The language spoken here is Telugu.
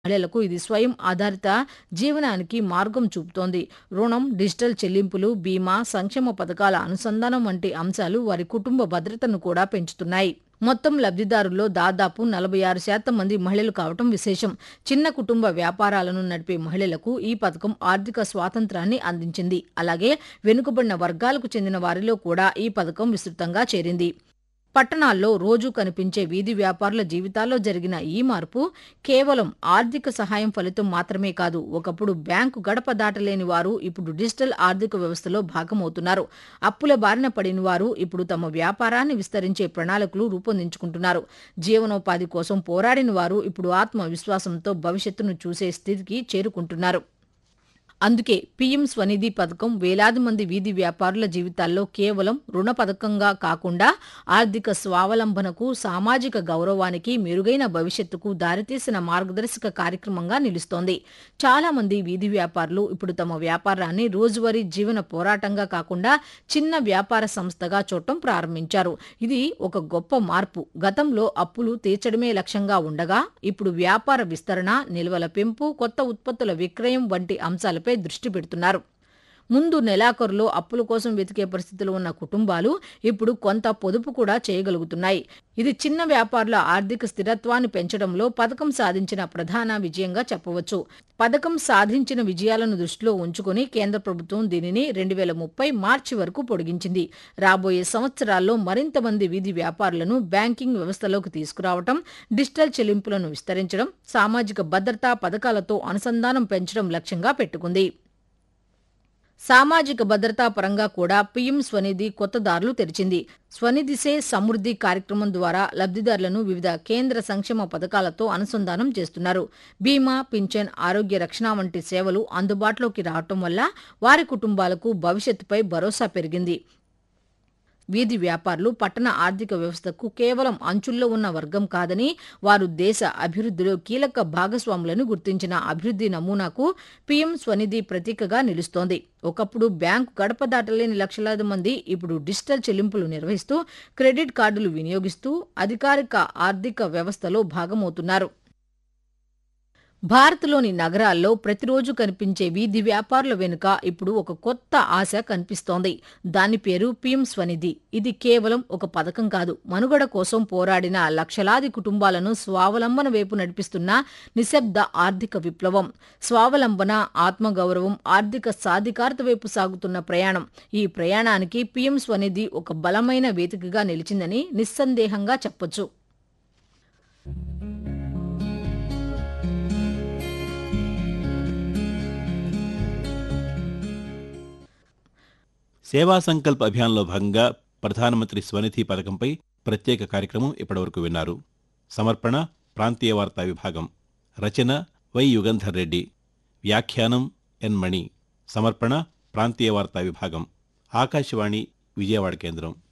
మహిళలకు ఇది స్వయం ఆధారిత జీవనానికి మార్గం చూపుతోంది రుణం డిజిటల్ చెల్లింపులు బీమా సంక్షేమ పథకాల అనుసంధానం వంటి అంశాలు వారి కుటుంబ భద్రతను కూడా పెంచుతున్నాయి మొత్తం లబ్ధిదారుల్లో దాదాపు నలభై ఆరు శాతం మంది మహిళలు కావటం విశేషం చిన్న కుటుంబ వ్యాపారాలను నడిపే మహిళలకు ఈ పథకం ఆర్థిక స్వాతంత్రాన్ని అందించింది అలాగే వెనుకబడిన వర్గాలకు చెందిన వారిలో కూడా ఈ పథకం విస్తృతంగా చేరింది పట్టణాల్లో రోజూ కనిపించే వీధి వ్యాపారుల జీవితాల్లో జరిగిన ఈ మార్పు కేవలం ఆర్థిక సహాయం ఫలితం మాత్రమే కాదు ఒకప్పుడు బ్యాంకు గడప దాటలేని వారు ఇప్పుడు డిజిటల్ ఆర్థిక వ్యవస్థలో భాగమవుతున్నారు అప్పుల బారిన పడిన వారు ఇప్పుడు తమ వ్యాపారాన్ని విస్తరించే ప్రణాళికలు రూపొందించుకుంటున్నారు జీవనోపాధి కోసం పోరాడిన వారు ఇప్పుడు ఆత్మవిశ్వాసంతో భవిష్యత్తును చూసే స్థితికి చేరుకుంటున్నారు అందుకే పీఎం స్వనిధి పథకం వేలాది మంది వీధి వ్యాపారుల జీవితాల్లో కేవలం రుణ పథకంగా కాకుండా ఆర్థిక స్వావలంబనకు సామాజిక గౌరవానికి మెరుగైన భవిష్యత్తుకు దారితీసిన మార్గదర్శక కార్యక్రమంగా నిలుస్తోంది చాలా మంది వీధి వ్యాపారులు ఇప్పుడు తమ వ్యాపారాన్ని రోజువారీ జీవన పోరాటంగా కాకుండా చిన్న వ్యాపార సంస్థగా చూడటం ప్రారంభించారు ఇది ఒక గొప్ప మార్పు గతంలో అప్పులు తీర్చడమే లక్ష్యంగా ఉండగా ఇప్పుడు వ్యాపార విస్తరణ నిల్వల పెంపు కొత్త ఉత్పత్తుల విక్రయం వంటి అంశాలపై దృష్టి పెడుతున్నారు ముందు నెలాఖరులో అప్పుల కోసం వెతికే పరిస్థితులు ఉన్న కుటుంబాలు ఇప్పుడు కొంత పొదుపు కూడా చేయగలుగుతున్నాయి ఇది చిన్న వ్యాపారుల ఆర్థిక స్థిరత్వాన్ని పెంచడంలో పథకం సాధించిన ప్రధాన విజయంగా చెప్పవచ్చు పథకం సాధించిన విజయాలను దృష్టిలో ఉంచుకుని కేంద్ర ప్రభుత్వం దీనిని రెండు వేల ముప్పై మార్చి వరకు పొడిగించింది రాబోయే సంవత్సరాల్లో మరింత మంది వీధి వ్యాపారులను బ్యాంకింగ్ వ్యవస్థలోకి తీసుకురావడం డిజిటల్ చెల్లింపులను విస్తరించడం సామాజిక భద్రతా పథకాలతో అనుసంధానం పెంచడం లక్ష్యంగా పెట్టుకుంది సామాజిక భద్రతా పరంగా కూడా పీఎం స్వనిధి కొత్త దారులు తెరిచింది స్వనిధిసే సమృద్ధి కార్యక్రమం ద్వారా లబ్ధిదారులను వివిధ కేంద్ర సంక్షేమ పథకాలతో అనుసంధానం చేస్తున్నారు బీమా పింఛన్ ఆరోగ్య రక్షణ వంటి సేవలు అందుబాటులోకి రావటం వల్ల వారి కుటుంబాలకు భవిష్యత్తుపై భరోసా పెరిగింది వీధి వ్యాపారులు పట్టణ ఆర్థిక వ్యవస్థకు కేవలం అంచుల్లో ఉన్న వర్గం కాదని వారు దేశ అభివృద్ధిలో కీలక భాగస్వాములను గుర్తించిన అభివృద్ధి నమూనాకు పీఎం స్వనిధి ప్రతీకగా నిలుస్తోంది ఒకప్పుడు బ్యాంకు గడప దాటలేని లక్షలాది మంది ఇప్పుడు డిజిటల్ చెల్లింపులు నిర్వహిస్తూ క్రెడిట్ కార్డులు వినియోగిస్తూ అధికారిక ఆర్థిక వ్యవస్థలో భాగమవుతున్నారు భారత్లోని నగరాల్లో ప్రతిరోజు కనిపించే వీధి వ్యాపారుల వెనుక ఇప్పుడు ఒక కొత్త ఆశ కనిపిస్తోంది దాని పేరు పీఎం స్వనిధి ఇది కేవలం ఒక పథకం కాదు మనుగడ కోసం పోరాడిన లక్షలాది కుటుంబాలను స్వావలంబన వైపు నడిపిస్తున్న నిశ్శబ్ద ఆర్థిక విప్లవం స్వావలంబన ఆత్మగౌరవం ఆర్థిక సాధికారత వైపు సాగుతున్న ప్రయాణం ఈ ప్రయాణానికి పీఎం స్వనిధి ఒక బలమైన వేదికగా నిలిచిందని నిస్సందేహంగా చెప్పొచ్చు సేవా సంకల్ప్ అభియాన్లో భాగంగా ప్రధానమంత్రి స్వనిధి పథకంపై ప్రత్యేక కార్యక్రమం ఇప్పటివరకు విన్నారు సమర్పణ ప్రాంతీయ వార్తా విభాగం రచన వై యుగంధర్ రెడ్డి వ్యాఖ్యానం ఎన్ మణి సమర్పణ ప్రాంతీయ వార్తా విభాగం ఆకాశవాణి విజయవాడ కేంద్రం